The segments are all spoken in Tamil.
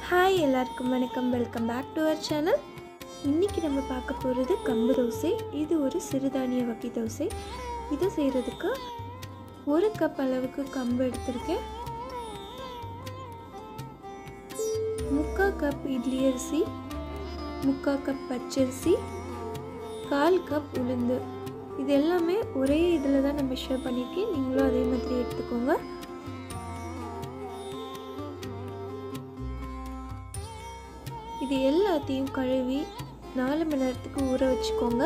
ஹாய் எல்லாருக்கும் வணக்கம் welcome back to our channel இன்றைக்கி நம்ம பார்க்க போகிறது கம்பு தோசை இது ஒரு சிறுதானிய வகை தோசை இதை செய்கிறதுக்கு ஒரு கப் அளவுக்கு கம்பு எடுத்திருக்கேன் முக்கால் கப் இட்லி அரிசி முக்கால் கப் பச்சரிசி கால் கப் உளுந்து இது எல்லாமே ஒரே இதில் தான் நான் மெஷர் பண்ணியிருக்கேன் நீங்களும் அதே மாதிரி எடுத்துக்கோங்க இது எல்லாத்தையும் கழுவி நாலு மணி நேரத்துக்கு ஊற வச்சுக்கோங்க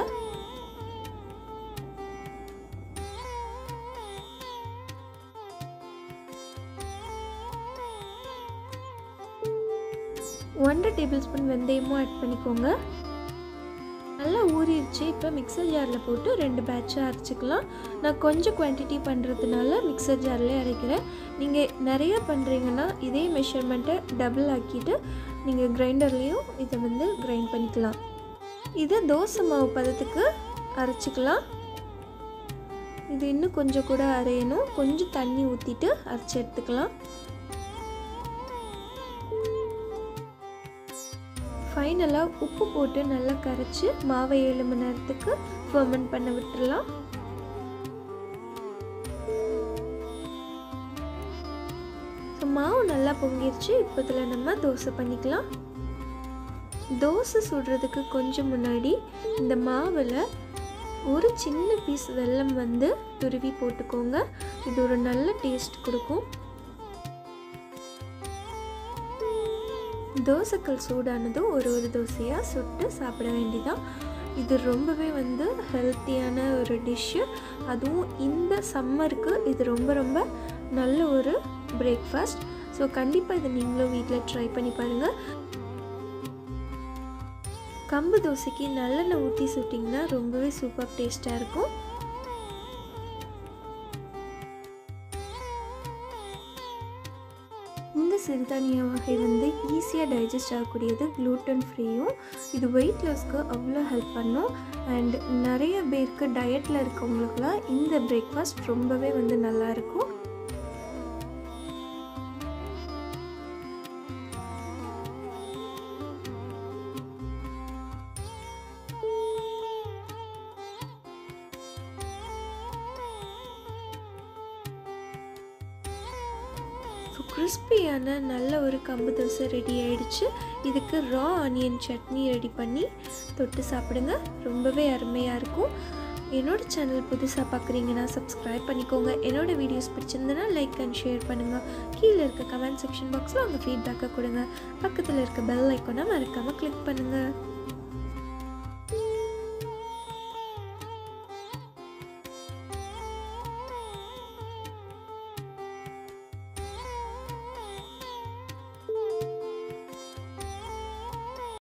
ஒன்றரை டேபிள் ஸ்பூன் வெந்தயமும் ஆட் பண்ணிக்கோங்க நல்லா ஊறிடுச்சு இப்போ மிக்சர் ஜாரில் போட்டு ரெண்டு பேட்சாக அரைச்சிக்கலாம் நான் கொஞ்சம் குவான்டிட்டி பண்ணுறதுனால மிக்சர் ஜார்லேயே அரைக்கிறேன் நீங்கள் நிறைய பண்ணுறீங்கன்னா இதே மெஷர்மெண்ட்டை டபுள் ஆக்கிட்டு நீங்கள் கிரைண்டர்லேயும் இதை வந்து கிரைண்ட் பண்ணிக்கலாம் இதை தோசை மாவு பதத்துக்கு அரைச்சிக்கலாம் இது இன்னும் கொஞ்சம் கூட அரையணும் கொஞ்சம் தண்ணி ஊற்றிட்டு அரைச்சி எடுத்துக்கலாம் ஃபைனலாக உப்பு போட்டு நல்லா கரைச்சி மாவை ஏழு மணி நேரத்துக்கு ஃபர்மெண்ட் பண்ண விட்டுடலாம் ஸோ மாவு நல்லா பொங்கிருச்சு இப்போ இதில் நம்ம தோசை பண்ணிக்கலாம் தோசை சுடுறதுக்கு கொஞ்சம் முன்னாடி இந்த மாவில் ஒரு சின்ன பீஸ் வெல்லம் வந்து துருவி போட்டுக்கோங்க இது ஒரு நல்ல டேஸ்ட் கொடுக்கும் தோசைக்கல் சூடானதும் ஒரு ஒரு தோசையாக சுட்டு சாப்பிட வேண்டிதான் இது ரொம்பவே வந்து ஹெல்த்தியான ஒரு டிஷ்ஷு அதுவும் இந்த சம்மருக்கு இது ரொம்ப ரொம்ப நல்ல ஒரு பிரேக்ஃபாஸ்ட் ஸோ கண்டிப்பாக இதை நீங்களும் வீட்டில் ட்ரை பண்ணி பாருங்கள் கம்பு தோசைக்கு நல்லெண்ணெய் ஊற்றி சுட்டிங்கன்னா ரொம்பவே சூப்பர் டேஸ்ட்டாக இருக்கும் இந்த சிறுதானிய வகை வந்து ஈஸியாக டைஜஸ்ட் ஆகக்கூடியது க்ளூட்டன் ஃப்ரீயும் இது வெயிட் லாஸ்க்கு அவ்வளோ ஹெல்ப் பண்ணும் அண்ட் நிறைய பேருக்கு டயட்டில் இருக்கவங்களுக்குலாம் இந்த பிரேக்ஃபாஸ்ட் ரொம்பவே வந்து நல்லாயிருக்கும் ஸோ கிறிஸ்பியான நல்ல ஒரு கம்பு தோசை ரெடி ஆயிடுச்சு இதுக்கு ரா ஆனியன் சட்னி ரெடி பண்ணி தொட்டு சாப்பிடுங்க ரொம்பவே அருமையாக இருக்கும் என்னோட சேனல் புதுசாக பார்க்குறீங்கன்னா சப்ஸ்கிரைப் பண்ணிக்கோங்க என்னோட வீடியோஸ் பிடிச்சிருந்தனா லைக் அண்ட் ஷேர் பண்ணுங்கள் கீழே இருக்க கமெண்ட் செக்ஷன் பாக்ஸில் உங்கள் ஃபீட்பேக்கை கொடுங்க பக்கத்தில் இருக்க பெல் ஐக்கோனை மறக்காமல் கிளிக் பண்ணுங்கள்